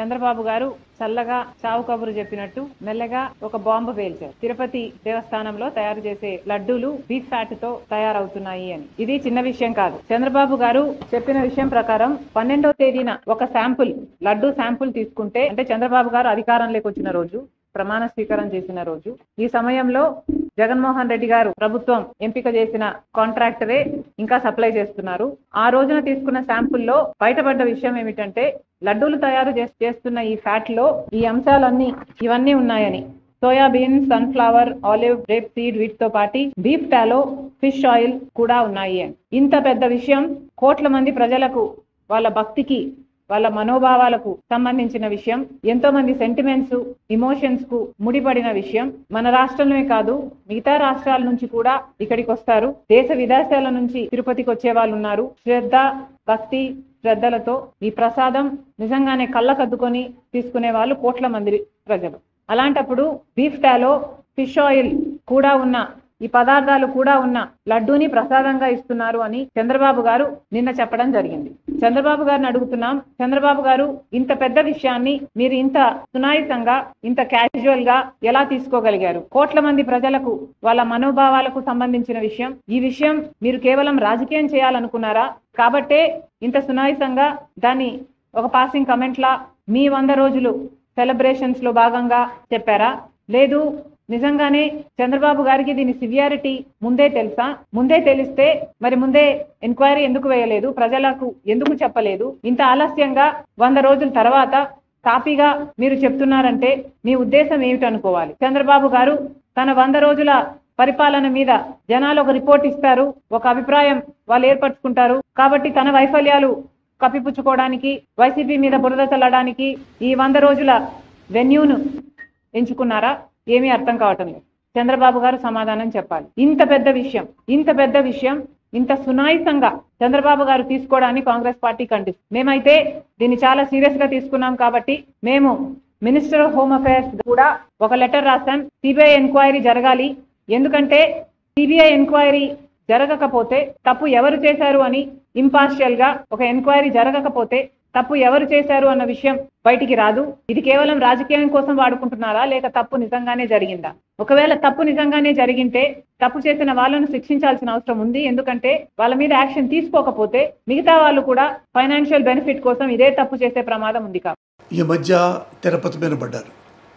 చంద్రబాబు గారు చల్లగా చావు కబురు చెప్పినట్టు మెల్లగా ఒక బాంబు పేల్చారు తిరుపతి దేవస్థానంలో తయారు చేసే లడ్డూలు బీఫ్ ఫ్యాట్ తో తయారవుతున్నాయి అని ఇది చిన్న విషయం కాదు చంద్రబాబు గారు చెప్పిన విషయం ప్రకారం పన్నెండో తేదీన ఒక శాంపుల్ లడ్డూ శాంపుల్ తీసుకుంటే అంటే చంద్రబాబు గారు అధికారంలోకి వచ్చిన రోజు ప్రమాణ స్వీకారం చేసిన రోజు ఈ సమయంలో జగన్మోహన్ రెడ్డి గారు ప్రభుత్వం ఎంపిక చేసిన కాంట్రాక్టరే ఇంకా సప్లై చేస్తున్నారు ఆ రోజున తీసుకున్న శాంపుల్లో బయటపడ్డ విషయం ఏమిటంటే లడ్డూలు తయారు చేస్- చేస్తున్న ఈ ఫ్యాట్ లో ఈ అంశాలన్నీ ఇవన్నీ ఉన్నాయని soybean sunflower olive rapeseed వీటితో పాటి బీఫ్ టాలో ఫిష్ ఆయిల్ కూడా ఉన్నాయి అని ఇంత పెద్ద విషయం కోట్ల మంది ప్రజలకు వాళ్ళ భక్తికి వాళ్ళ మనోభావాలకు సంబంధించిన విషయం ఎంతో మంది సెంటిమెంట్స్ ఇమోషన్స్ కు ముడిపడిన విషయం మన రాష్ట్రంలోనే కాదు మిగతా రాష్ట్రాల నుంచి కూడా ఇక్కడికి వస్తారు దేశ విదేశాల నుంచి తిరుపతికి వచ్చే వాళ్ళు ఉన్నారు శ్రద్ధ భక్తి శ్రద్ధలతో ఈ ప్రసాదం నిజంగానే కళ్ళకద్దుకొని తీసుకునే వాళ్ళు కోట్ల మంది ప్రజలు అలాంటప్పుడు బీఫ్ టాలో ఫిష్ ఆయిల్ కూడా ఉన్న ఈ పదార్థాలు కూడా ఉన్న లడ్డూని ప్రసాదంగా ఇస్తున్నారు అని చంద్రబాబు గారు నిన్న చెప్పడం జరిగింది చంద్రబాబు గారిని అడుగుతున్నాం చంద్రబాబు గారు ఇంత పెద్ద విషయాన్ని మీరు ఇంత సునాయితంగా ఇంత క్యాజువల్ గా ఎలా తీసుకోగలిగారు కోట్ల మంది ప్రజలకు వాళ్ళ మనోభావాలకు సంబంధించిన విషయం ఈ విషయం మీరు కేవలం రాజకీయం చేయాలనుకున్నారా కాబట్టే ఇంత సునాయితంగా దాన్ని ఒక పాసింగ్ కమెంట్ లా మీ వంద రోజులు సెలబ్రేషన్స్ లో భాగంగా చెప్పారా లేదు నిజంగానే చంద్రబాబు గారికి దీని సివియారిటీ ముందే తెలుసా ముందే తెలిస్తే మరి ముందే ఎంక్వైరీ ఎందుకు వేయలేదు ప్రజలకు ఎందుకు చెప్పలేదు ఇంత ఆలస్యంగా వంద రోజుల తర్వాత కాపీగా మీరు చెప్తున్నారంటే మీ ఉద్దేశం ఏమిటనుకోవాలి చంద్రబాబు గారు తన వంద రోజుల పరిపాలన మీద జనాలు ఒక రిపోర్ట్ ఇస్తారు ఒక అభిప్రాయం వాళ్ళు ఏర్పరచుకుంటారు కాబట్టి తన వైఫల్యాలు కప్పిపుచ్చుకోవడానికి వైసీపీ మీద బురద చల్లడానికి ఈ వంద రోజుల వెన్యూను ఎంచుకున్నారా ఏమీ అర్థం కావటం లేదు చంద్రబాబు గారు సమాధానం చెప్పాలి ఇంత పెద్ద విషయం ఇంత పెద్ద విషయం ఇంత సునాయితంగా చంద్రబాబు గారు తీసుకోవడాన్ని కాంగ్రెస్ పార్టీ ఖండిస్తుంది మేమైతే దీన్ని చాలా సీరియస్ గా తీసుకున్నాం కాబట్టి మేము మినిస్టర్ ఆఫ్ హోమ్ అఫైర్స్ కూడా ఒక లెటర్ రాశాం సిబిఐ ఎంక్వైరీ జరగాలి ఎందుకంటే సిబిఐ ఎంక్వైరీ జరగకపోతే తప్పు ఎవరు చేశారు అని ఇంపార్షియల్ గా ఒక ఎంక్వైరీ జరగకపోతే తప్పు ఎవరు చేశారు అన్న విషయం బయటికి రాదు ఇది కేవలం రాజకీయం కోసం వాడుకుంటున్నారా లేక తప్పు నిజంగానే జరిగిందా ఒకవేళ తప్పు నిజంగానే జరిగింటే తప్పు చేసిన వాళ్ళను శిక్షించాల్సిన అవసరం ఉంది ఎందుకంటే వాళ్ళ మీద యాక్షన్ తీసుకోకపోతే మిగతా వాళ్ళు కూడా ఫైనాన్షియల్ బెనిఫిట్ కోసం ఇదే తప్పు చేసే ప్రమాదం ఉంది కాబట్టి ఈ మధ్య తిరుపతి మీద పడ్డారు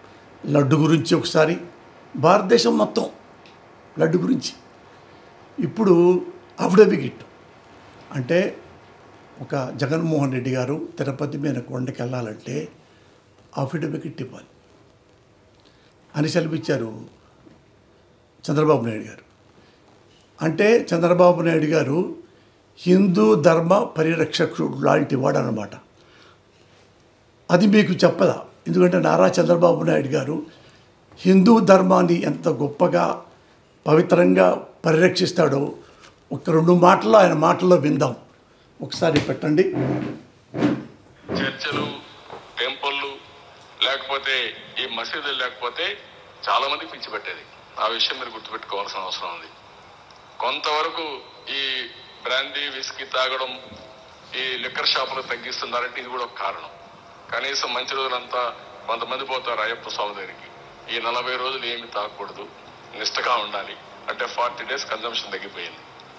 లడ్డు గురించి ఒకసారి భారతదేశం మొత్తం లడ్డు గురించి ఇప్పుడు అఫిడవిట్ అంటే ఒక జగన్మోహన్ రెడ్డి గారు తిరుపతి మీద కొండకి వెళ్ళాలంటే అఫిడవిట్ ఇవ్వాలి అని సెలవిచ్చారు చంద్రబాబు నాయుడు గారు అంటే చంద్రబాబు నాయుడు గారు హిందూ ధర్మ పరిరక్షకుడు లాంటి వాడు అనమాట అది మీకు చెప్పదా ఎందుకంటే నారా చంద్రబాబు నాయుడు గారు హిందూ ధర్మాన్ని ఎంత గొప్పగా పవిత్రంగా పరిరక్షిస్తాడో ఒక రెండు మాటల్లో ఆయన మాటల్లో విందాం ఒకసారి పెట్టండి చర్చలు టెంపుల్లు లేకపోతే ఈ మసీదులు లేకపోతే చాలా మంది పిచ్చి పెట్టేది ఆ విషయం మీరు గుర్తుపెట్టుకోవాల్సిన అవసరం ఉంది కొంతవరకు ఈ బ్రాందీ విస్కీ తాగడం ఈ లిక్కర్ షాపులు తగ్గిస్తున్నారంటే ఇది కూడా ఒక కారణం కనీసం మంచి రోజులంతా కొంతమంది పోతారు అయ్యప్ప స్వామి దగ్గరికి ఈ నలభై రోజులు ఏమి తాగకూడదు నిష్టగా ఉండాలి అంటే ఫార్టీ డేస్ కన్జంప్షన్ తగ్గిపోయింది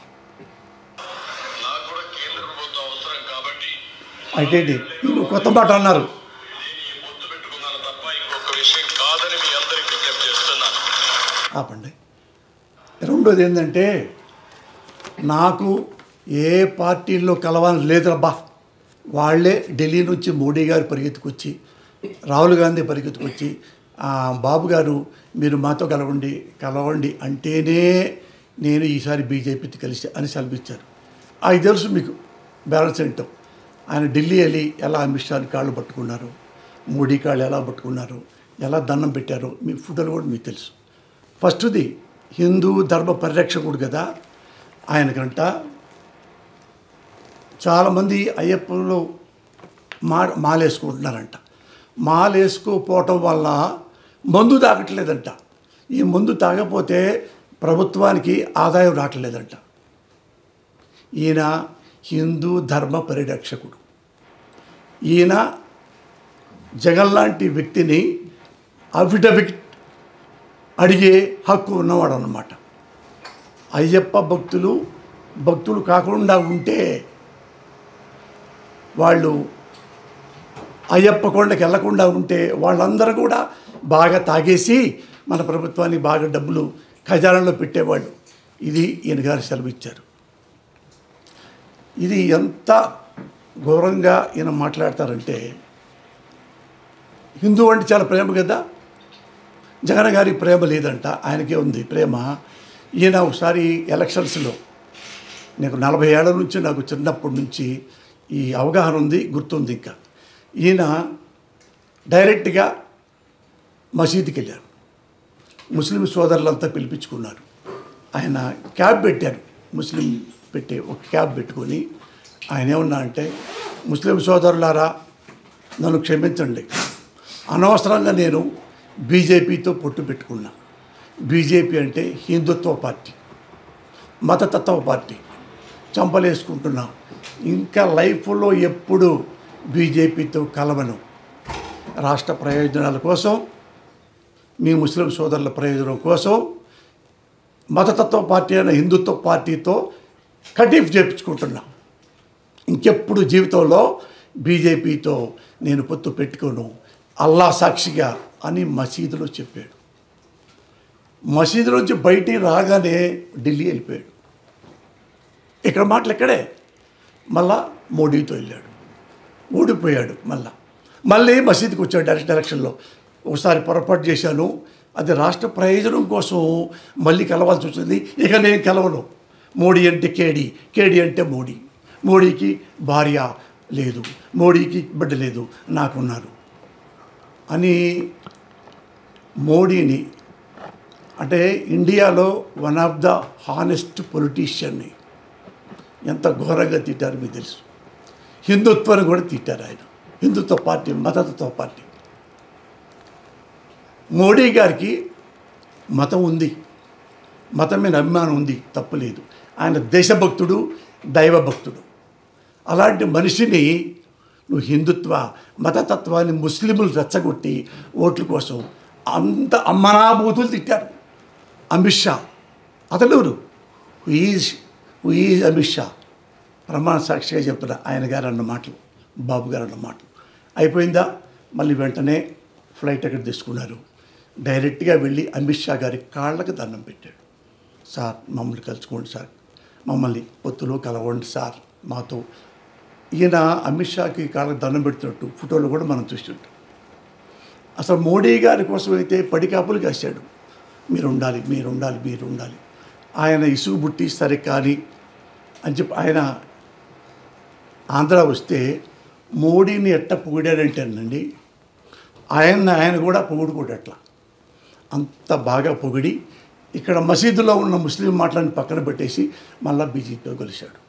నాకు కూడా కేంద్ర ప్రభుత్వం అవసరం కాబట్టి అయితే ఇది ఇంకో కొత్త మాట అన్నారు దీన్ని పొత్తు పెట్టుకున్నాను తప్ప ఇంకొక విషయం కాదని మీ అందరికి విజ్ఞప్తి చేస్తున్నాను ఆపండి రెండోది ఏంటంటే నాకు ఏ పార్టీల్లో కలవాలని లేదబ్బా వాళ్ళే ఢిల్లీ నుంచి మోడీ గారు పరిగెత్తుకొచ్చి రాహుల్ గాంధీ పరిగెత్తుకొచ్చి "ఆ, బాబు గారు మీరు మాతో కలవండి కలవండి అంటేనే నేను ఈసారి బీజేపీతో కలిసి అని సెలవిచ్చారు అది తెలుసు మీకు బ్యాలెన్స్ ఏంటో ఆయన ఢిల్లీ వెళ్ళి ఎలా అమిత్ షాని కాళ్ళు పట్టుకున్నారు మోడీ కాళ్ళు ఎలా పట్టుకున్నారు ఎలా దండం పెట్టారో మీ ఫోటోలు కూడా మీకు తెలుసు ఫస్ట్ది హిందూ ధర్మ పరిరక్షకుడు కదా ఆయనకంట చాలామంది అయ్యప్పలో మా మాలేసుకుంటున్నారంట మాలేసుకోపోవటం వల్ల మందు తాగట్లేదంట ఈ మందు తాగపోతే ప్రభుత్వానికి ఆదాయం రావట్లేదంట ఈయన హిందూ ధర్మ పరిరక్షకుడు ఈయన జగన్ లాంటి వ్యక్తిని అఫిడవిట్ అడిగే హక్కు ఉన్నవాడు అన్నమాట అయ్యప్ప భక్తులు భక్తులు కాకుండా ఉంటే వాళ్ళు అయ్యప్ప కొండకి వెళ్లకుండా ఉంటే వాళ్ళందరూ కూడా బాగా తాగేసి మన ప్రభుత్వాన్ని బాగా డబ్బులు ఖజానాలో పెట్టేవాళ్ళు ఇది ఈయన గారు సెలవిచ్చారు ఇది ఎంత ఘోరంగా ఈయన మాట్లాడతారంటే హిందూ అంటే చాలా ప్రేమ కదా జగన్ గారి ప్రేమ లేదంట ఆయనకే ఉంది ప్రేమ ఈయన ఒకసారి ఎలక్షన్స్లో నాకు నలభై ఏళ్ళ నుంచి నాకు చిన్నప్పటి నుంచి ఈ అవగాహన ఉంది గుర్తుంది ఇంకా ఈయన డైరెక్ట్గా మసీదుకి వెళ్ళారు ముస్లిం సోదరులంతా పిలిపించుకున్నారు ఆయన క్యాబ్ పెట్టారు ముస్లిం పెట్టి ఒక క్యాబ్ పెట్టుకొని ఆయన ఏమన్నా అంటే ముస్లిం సోదరులారా నన్ను క్షమించండి అనవసరంగా నేను బీజేపీతో పొట్టు పెట్టుకున్నా బీజేపీ అంటే హిందుత్వ పార్టీ మతతత్వ పార్టీ చంపలేసుకుంటున్నా ఇంకా లైఫ్లో ఎప్పుడు బీజేపీతో కలవను రాష్ట్ర ప్రయోజనాల కోసం మీ ముస్లిం సోదరుల ప్రయోజనం కోసం మతతత్వ పార్టీ అయిన హిందుత్వ పార్టీతో కటీఫ్ చేపించుకుంటున్నా ఇంకెప్పుడు జీవితంలో బీజేపీతో నేను పొత్తు పెట్టుకోను అల్లా సాక్షిగా అని మసీదులో చెప్పాడు మసీదు నుంచి బయటికి రాగానే ఢిల్లీ వెళ్ళిపోయాడు ఇక్కడ మాటలు ఎక్కడే మళ్ళా మోడీతో వెళ్ళాడు ఓడిపోయాడు మళ్ళా మళ్ళీ మసీదుకి వచ్చాడు డైరెక్ట్ ఎలక్షన్లో ఒకసారి పొరపాటు చేశాను అది రాష్ట్ర ప్రయోజనం కోసం మళ్ళీ కలవాల్సి వచ్చింది ఇక నేను కలవను మోడీ అంటే కేడీ కేడీ అంటే మోడీ మోడీకి భార్య లేదు మోడీకి బిడ్డ లేదు నాకున్నారు అని మోడీని అంటే ఇండియాలో వన్ ఆఫ్ ద హానెస్ట్ పొలిటీషియన్ని ఎంత ఘోరంగా తిట్టారు మీకు తెలుసు హిందుత్వాన్ని కూడా తిట్టారు ఆయన హిందుత్వ పార్టీ మతతత్వ పార్టీ మోడీ గారికి మతం ఉంది మతం మీద అభిమానం ఉంది తప్పులేదు ఆయన దేశభక్తుడు దైవభక్తుడు అలాంటి మనిషిని నువ్వు హిందుత్వ మతతత్వాన్ని ముస్లింలు రెచ్చగొట్టి ఓట్ల కోసం అంత అమ్మనాభూతులు తిట్టారు అమిత్ షా అతడు ఈజ్ ఈజ్ అమిత్ షా ప్రమాణ సాక్షిగా చెప్తున్నా ఆయన గారు అన్న మాటలు బాబు గారు అన్న మాటలు అయిపోయిందా మళ్ళీ వెంటనే ఫ్లైట్ ఎక్కడ తీసుకున్నారు డైరెక్ట్గా వెళ్ళి అమిత్ షా గారి కాళ్ళకి దండం పెట్టాడు సార్ మమ్మల్ని కలుసుకోండి సార్ మమ్మల్ని పొత్తులో కలవండి సార్ మాతో ఈయన అమిత్ షాకి కాళ్ళకి దండం పెడుతున్నట్టు ఫోటోలు కూడా మనం చూస్తుంటాం అసలు మోడీ గారి కోసం అయితే పడికాపులు కాశాడు మీరు ఉండాలి మీరు ఉండాలి మీరు ఉండాలి ఆయన ఇసుగు బుట్టి సరే కానీ అని చెప్పి ఆయన ఆంధ్ర వస్తే మోడీని ఎట్ట పొగిడాడంటేనండి ఆయన ఆయన కూడా పొగుడుకోడు అట్లా అంత బాగా పొగిడి ఇక్కడ మసీదులో ఉన్న ముస్లిం మాటలను పక్కన పెట్టేసి మళ్ళీ బీజేపీలో కలిశాడు